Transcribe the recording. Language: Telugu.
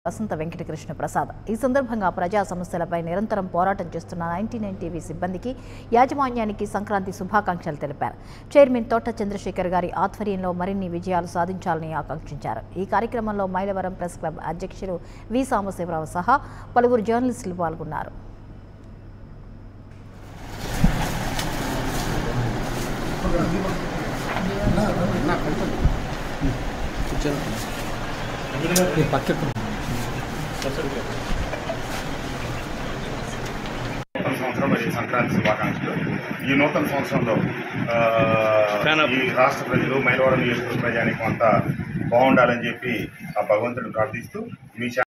వసంత వెంకటకృష్ణ ప్రసాద్ ఈ సందర్భంగా ప్రజా సమస్యలపై నిరంతరం పోరాటం చేస్తున్న నైన్టీ నైన్ టీవీ సిబ్బందికి యాజమాన్యానికి సంక్రాంతి శుభాకాంక్షలు తెలిపారు చైర్మన్ తోట చంద్రశేఖర్ గారి ఆధ్వర్యంలో మరిన్ని విజయాలు సాధించాలని ఆకాంక్షించారు ఈ కార్యక్రమంలో మైలవరం ప్రెస్ క్లబ్ అధ్యక్షులు వి సాంబశివరావు సహా పలువురు జర్నలిస్టులు పాల్గొన్నారు నూతన సంవత్సరం మరియు సంక్రాంతి శుభాకాంక్షలు ఈ నూతన సంవత్సరంలో ఆ, ఈ రాష్ట్ర ప్రజలు మైలవరం నియోజకవర్గ ప్రజానికి అంతా బాగుండాలని చెప్పి ఆ భగవంతుడిని ప్రార్థిస్తూ మీ